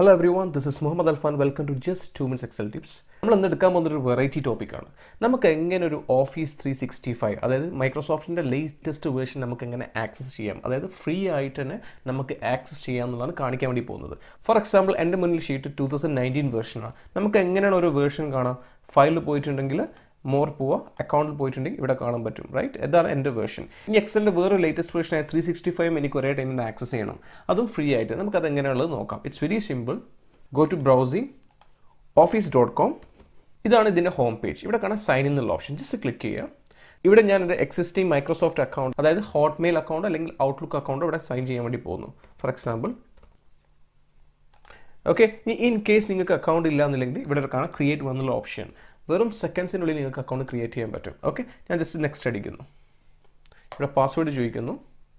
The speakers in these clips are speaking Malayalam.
hello everyone this is Muhammad Alfan welcome to just two minutes Excel tips നമ്മൾ ഇന്ന് എടുക്കാൻ പോകുന്ന ഒരു വെറൈറ്റി ടോപ്പിക്കാണ് നമുക്ക് എങ്ങനെ ഒരു ഓഫീസ് ത്രീ സിക്സ്റ്റി ഫൈവ് അതായത് മൈക്രോസോഫ്റ്റിൻ്റെ ലേറ്റസ്റ്റ് വേർഷൻ നമുക്ക് എങ്ങനെ ആക്സസ് ചെയ്യാം അതായത് ഫ്രീ ആയിട്ട് തന്നെ നമുക്ക് ആക്സസ് ചെയ്യാം എന്നുള്ളതാണ് കാണിക്കാൻ വേണ്ടി പോകുന്നത് ഫോർ എക്സാമ്പിൾ എൻ്റെ മുന്നിൽ ഷീറ്റ് ടു തൗസൻഡ് നയൻറ്റീൻ വേർഷനാണ് നമുക്ക് എങ്ങനെയാണ് ഒരു വേർഷൻ കാണാം ഫയലിൽ പോയിട്ടുണ്ടെങ്കിൽ മോർ പോവുക അക്കൗണ്ടിൽ പോയിട്ടുണ്ടെങ്കിൽ ഇവിടെ കാണാൻ പറ്റും റൈറ്റ് ഇതാണ് എൻ്റെ വേർഷൻ ഇനി എക്സലിൻ്റെ വേറെ ലേറ്റസ്റ്റ് വേർഷൻ ആയ ത്രീ സിക്സ്റ്റി ഫൈവ് എനിക്ക് ഒരേ ടൈമിൽ ആക്സസ് ചെയ്യണം അതും ഫ്രീ ആയിട്ട് നമുക്കത് എങ്ങനെയുള്ളത് നോക്കാം it's very simple go to browsing office dot com ഇതാണ് ഇതിൻ്റെ ഹോം പേജ് ഇവിടെ കാണാൻ സൈൻ എന്നുള്ള ഓപ്ഷൻ ജസ്റ്റ് ക്ലിക്ക് ചെയ്യുക ഇവിടെ ഞാൻ എൻ്റെ എക്സിസ്റ്റിംഗ് മൈക്രോസോഫ്റ്റ് അക്കൗണ്ട് അതായത് ഹോട്ട്മെയിൽ അക്കൗണ്ട് അല്ലെങ്കിൽ ഔട്ട്ലുക്ക് അക്കൗണ്ട് ഇവിടെ സൈൻ ചെയ്യാൻ വേണ്ടി പോകുന്നു ഫോർ എക്സാമ്പിൾ ഓക്കെ ഇനി ഇൻ കേസ് നിങ്ങൾക്ക് അക്കൗണ്ട് ഇല്ല എന്നുണ്ടെങ്കിൽ ഇവിടെ കാണാം ക്രിയേറ്റ് എന്നുള്ള ഓപ്ഷൻ വെറും സെക്കൻഡ്സിനുള്ളിൽ നിങ്ങൾക്ക് അക്കൗണ്ട് ക്രിയേറ്റ് ചെയ്യാൻ പറ്റും ഓക്കെ ഞാൻ ജസ്റ്റ് നെക്സ്റ്റ് അടിക്കുന്നു ഇവിടെ പാസ്വേഡ് ചോദിക്കുന്നു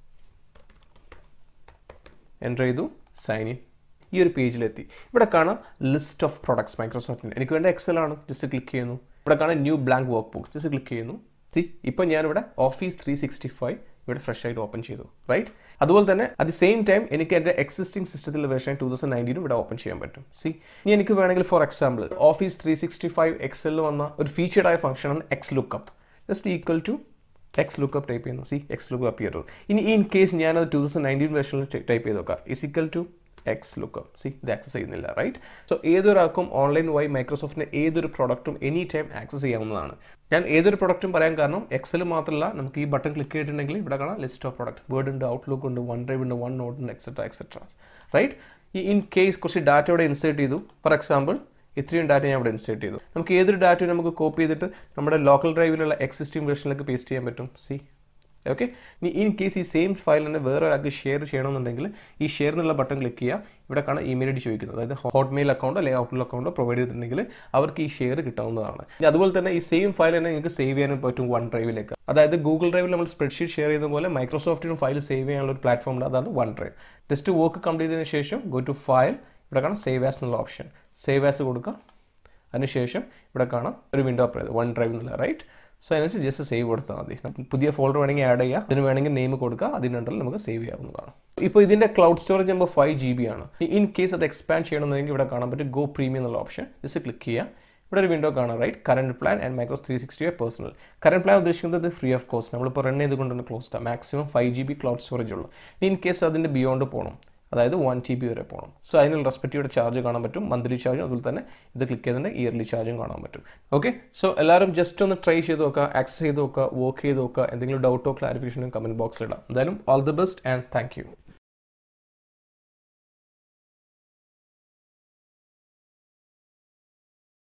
എൻ്റർ ചെയ്തു സൈൻ ഇൻ ഈ ഒരു പേജിലെത്തി ഇവിടെ കാണാം ലിസ്റ്റ് ഓഫ് പ്രോഡക്ട്സ് മൈക്രോസോഫ്റ്റിൻ്റെ എനിക്ക് വേണ്ട എക്സൽ ആണ് ജസ്റ്റ് ക്ലിക്ക് ചെയ്യുന്നു ഇവിടെ കാണാം new blank workbook just click ചെയ്യുന്നു സി ഇപ്പോൾ ഞാനിവിടെ ഓഫീസ് ത്രീ സിക്സ്റ്റി ഫൈവ് ഇവിടെ ഫ്രഷ് ആയിട്ട് ഓപ്പൺ ചെയ്തു റൈറ്റ് അതുപോലെ തന്നെ അറ്റ് ദി സെയിം ടൈം എനിക്ക് എൻ്റെ എക്സിസ്റ്റിംഗ് സിസ്റ്റത്തിലെ വേർഷൻ ടൂ തൗസൻഡ് നയൻറ്റീനും ഇവിടെ ഓപ്പൺ ചെയ്യാൻ പറ്റും സി ഇനി എനിക്ക് വേണമെങ്കിൽ for example office three sixty five എക്സലിൽ വന്ന ഒരു ഫീച്ചേർഡ് ആയ ഫംഗ്ഷനാണ് X lookup just equal to X lookup type ചെയ്യുന്നു സി എക്സ് ലുക്കപ്പ് ചെയ്തു ഇനി ഇൻ കേസ് ഞാനത് ടൂ തൗസൻഡ് നയൻറ്റീൻ വേർഷനിൽ ടൈപ്പ് ചെയ്ത് നോക്കാം is equal to X lookup see ഇത് ആക്സസ് ചെയ്യുന്നില്ല റൈറ്റ് സോ ഏതൊരാൾക്കും ഓൺലൈൻ വഴി മൈക്രോസോഫ്റ്റിൻ്റെ ഏതൊരു പ്രൊഡക്റ്റും എനി ടൈം ആക്സസ് ചെയ്യാവുന്നതാണ് ഞാൻ ഏതൊരു പ്രൊഡക്റ്റും പറയാൻ കാരണം എക്സൽ മാത്രമല്ല നമുക്ക് ഈ ബട്ടൺ ക്ലിക്ക് ചെയ്തിട്ടുണ്ടെങ്കിൽ ഇവിടെ കാണാം ലിസ്റ്റ് ഓഫ് പ്രൊഡക്റ്റ് വേർഡ് ഉണ്ട് ഔട്ട്ലുക്ക് ഉണ്ട് വൺ ഡ്രൈവ് ഉണ്ട് വൺ നോട്ട് ഉണ്ട് എക്സെട്ര എക്സെട്ര റൈറ്റ് ഈ ഇൻ കേസ് കുറച്ച് ഡാറ്റ ഇവിടെ ഇൻസേർട്ട് ചെയ്തു ഫോർ എക്സാമ്പിൾ ഇത്രയും ഡാറ്റ ഞാൻ ഇവിടെ ഇൻസേർട്ട് ചെയ്തു നമുക്ക് ഏതൊരു ഡാറ്റയും നമുക്ക് കോപ്പി ചെയ്തിട്ട് നമ്മുടെ ലോക്കൽ ഡ്രൈവിലുള്ള എക്സിസ്റ്റിംഗ് വേർഷനിലേക്ക് പേസ്റ്റ് ചെയ്യാൻ പറ്റും സി ഓക്കെ ഇനി ഇൻ കേസ് ഈ സെയിം ഫയൽ തന്നെ വേറെ ഒരാൾക്ക് ഷെയർ ചെയ്യണമെന്നുണ്ടെങ്കിൽ ഈ ഷെയർ എന്നുള്ള ബട്ടൺ ക്ലിക്ക് ചെയ്യുക ഇവിടെ കാണാൻ ഇമെയിൽ ഐ ഡി ചോദിക്കുന്നത് അതായത് ഹോട്ട്മെയിൽ അക്കൗണ്ടോ അല്ലെങ്കിൽ ഔട്ട്ലുക്ക് അക്കൗണ്ടോ പ്രൊവൈഡ് ചെയ്തിട്ടുണ്ടെങ്കിൽ അവർക്ക് ഈ ഷെയർ കിട്ടാവുന്നതാണ് ഇനി അതുപോലെ തന്നെ ഈ സെയിം ഫയൽ തന്നെ നിങ്ങൾക്ക് സേവ് ചെയ്യാനും പറ്റും വൺ ഡ്രൈവിലേക്ക് അതായത് ഗൂഗിൾ ഡ്രൈവിൽ നമ്മൾ സ്പ്രെഡ്ഷീറ്റ് ഷെയർ ചെയ്യുന്ന പോലെ മൈക്രോസോഫ്റ്റിനും ഫയൽ സേവ് ചെയ്യാനുള്ള ഒരു പ്ലാറ്റ്ഫോം ഉണ്ട് അതാണ് OneDrive just work complete ചെയ്തതിന് ശേഷം ഗോ ടു ഫയൽ ഇവിടെ കാണാം സേവ് ആസ് എന്നുള്ള ഓപ്ഷൻ സേവ് ആസ് കൊടുക്കുക അതിനുശേഷം ഇവിടെ കാണാം ഒരു വിൻഡോ അപ്പ് വൺ ഡ്രൈവ് എന്നുള്ള റൈറ്റ് സോ അതിനനുസരിച്ച് ജസ്റ്റ് സേവ് കൊടുത്താൽ മതി പുതിയ ഫോൾഡർ വേണമെങ്കിൽ ആഡ് ചെയ്യുക അതിന് വേണമെങ്കിൽ നെയിം കൊടുക്കുക അതിനുണ്ടെങ്കിൽ നമുക്ക് സേവ് ചെയ്യാവുന്നതാണ് ഇപ്പോൾ ഇതിൻ്റെ ക്ലൗഡ് സ്റ്റോറേജ് നമ്മൾ ഫൈവ് ജി ബി ആണ് ഇൻ കേസ് അത് എക്സ്പാൻഡ് ചെയ്യണമെന്നുണ്ടെങ്കിൽ ഇവിടെ കാണാൻ പറ്റും ഗോ പ്രീമിയം എന്നുള്ള ഓപ്ഷൻ ജസ്റ്റ് ക്ലിക്ക് ചെയ്യുക ഇവിടെ ഒരു വിൻഡോ കാണാം right current plan and micros three sixty personal current plan ഉദ്ദേശിക്കുന്നത് ഫ്രീ ഓഫ് കോസ്റ്റ് നമ്മളിപ്പോൾ റൺ ചെയ്തുകൊണ്ടാണ് closed maximum five G B cloud storage ഉള്ളൂ ഇൻ കേസ് അതിൻ്റെ ബിയോണ്ട് പോകണം അതായത് വൺ ടി ബി വരെ പോകണം സോ അതിനുള്ള റെസ്പെക്റ്റീവ് ചാർജ് കാണാൻ പറ്റും മന്ത്ലി ചാർജും അതുപോലെ തന്നെ ഇത് ക്ലിക്ക് ചെയ്തിട്ടുണ്ടെങ്കിൽ ഇയർലി ചാർജും കാണാൻ പറ്റും ഓക്കെ സോ എല്ലാവരും ജസ്റ്റ് ഒന്ന് ട്രൈ ചെയ്ത് നോക്കുക ആക്സസ് ചെയ്ത് നോക്കുക വർക്ക് ചെയ്ത് നോക്കുക എന്തെങ്കിലും ഡൗട്ടോ ക്ലാരിഫിക്കേഷനും കമൻറ്റ് ബോക്സിൽ ഇടാം എന്തായാലും all the best and thank U